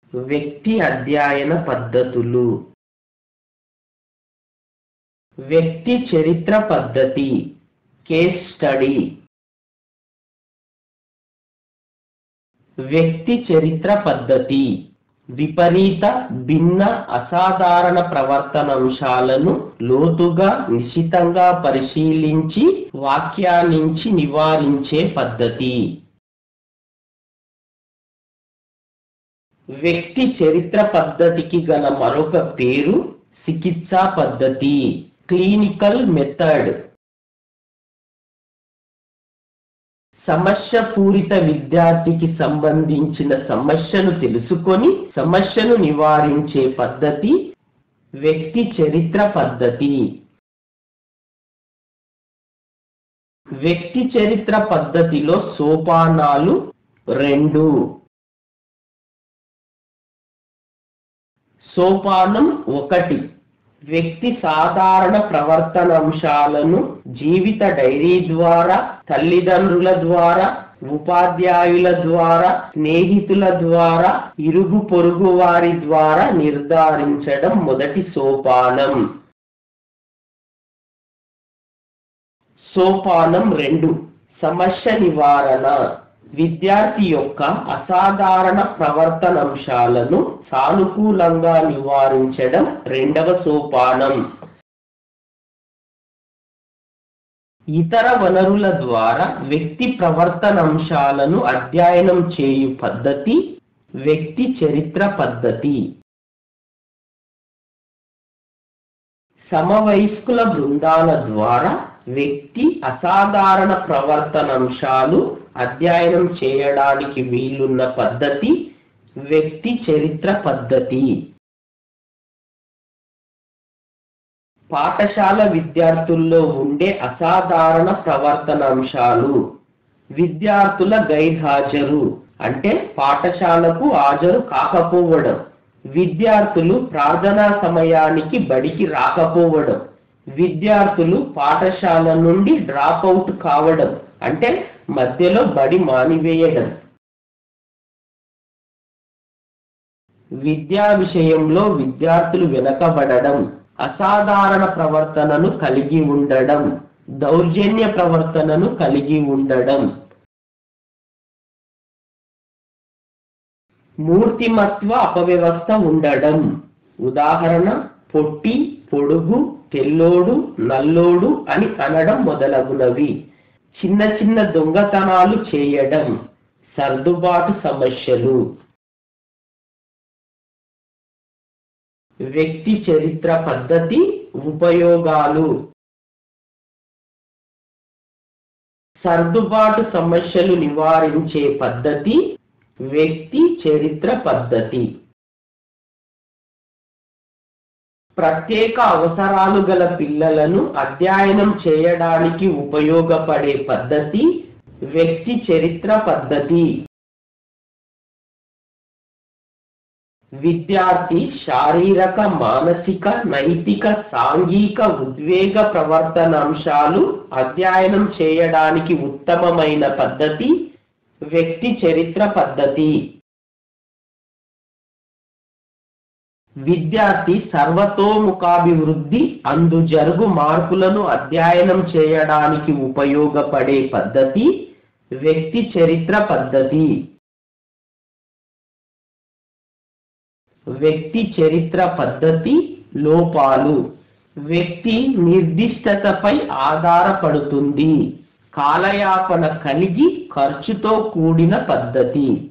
వ్యక్తి అధ్యయన పద్ధతులు వ్యక్తి చరిత్ర పద్ధతి కేస్ స్టడీ వ్యక్తి చరిత్ర పద్ధతి విపరీత భిన్న అసాధారణ ప్రవర్తనాంశాలను లోతుగా నిశితంగా పరిశీలించి వ్యాఖ్యానించి నివారించే పద్ధతి వ్యక్తి చరిత్ర పద్ధతికి గల మరొక పేరు చికిత్సా పద్ధతి క్లినికల్ మెథడ్ సమస్య పూరిత విద్యార్థికి సంబంధించిన సమస్యను తెలుసుకొని సమస్యను నివారించే పద్ధతి వ్యక్తి చరిత్ర పద్ధతి వ్యక్తి చరిత్ర పద్ధతిలో సోపానాలు రెండు సోపానం ఒకటి వ్యక్తి సాధారణ ప్రవర్తనాంశాలను జీవిత డైరీ ద్వారా తల్లిదండ్రుల ద్వారా ఉపాధ్యాయుల ద్వారా స్నేహితుల ద్వారా ఇరుగు పొరుగు వారి ద్వారా నిర్ధారించడం మొదటి సోపానం సోపానం రెండు సమస్య నివారణ విద్యార్థి యొక్క అసాధారణ ప్రవర్తనాంశాలను సానుకూలంగా నివారించడం రెండవ సోపానం ఇతర వనరుల ద్వారా వ్యక్తి ప్రవర్తనాంశాలను అధ్యయనం చేయు పద్ధతి వ్యక్తి చరిత్ర పద్ధతి సమవయస్కుల బృందాల ద్వారా వ్యక్తి అసాధారణ ప్రవర్తనాంశాలు అధ్యయనం చేయడానికి వీలున్న పద్ధతి వ్యక్తి చరిత్ర పద్ధతి పాఠశాల విద్యార్థుల్లో ఉండే అసాధారణ ప్రవర్తనాంశాలు విద్యార్థుల గైర్హాజరు అంటే పాఠశాలకు హాజరు కాకపోవడం విద్యార్థులు ప్రార్థనా సమయానికి బడికి రాకపోవడం విద్యార్థులు పాఠశాల నుండి డ్రాప్ అవుట్ కావడం అంటే మధ్యలో బడి మానివేయడం విద్యా విషయంలో విద్యార్థులు వెనకబడడం అసాధారణ ప్రవర్తనను కలిగి ఉండడం దౌర్జన్య ప్రవర్తనను కలిగి ఉండడం మూర్తిమత్వ అపవ్యవస్థ ఉండడం ఉదాహరణ పొట్టి పొడుగు తెల్లోడు నల్లోడు అని అనడం మొదలగునవి చిన్న చిన్న దొంగతనాలు చేయడం సర్దుబాటు సమస్యలు వ్యక్తి చరిత్ర పద్ధతి ఉపయోగాలు సర్దుబాటు సమస్యలు నివారించే పద్ధతి వ్యక్తి చరిత్ర పద్ధతి ప్రత్యేక అవసరాలు గల పిల్లలను అధ్యయనం చేయడానికి ఉపయోగపడే పద్ధతి వ్యక్తి చరిత్ర పద్ధతి విద్యార్థి శారీరక మానసిక నైతిక సాంఘిక ఉద్వేగ ప్రవర్తనాంశాలు అధ్యయనం చేయడానికి ఉత్తమమైన పద్ధతి వ్యక్తి చరిత్ర పద్ధతి విద్యార్థి సర్వతోముఖాభివృద్ధి అందు జరుగు మార్పులను అధ్యయనం చేయడానికి ఉపయోగపడే పద్ధతి వ్యక్తి చరిత్ర పద్ధతి వ్యక్తి చరిత్ర పద్ధతి లోపాలు వ్యక్తి నిర్దిష్టతపై ఆధారపడుతుంది కాలయాపన కలిగి ఖర్చుతో కూడిన పద్ధతి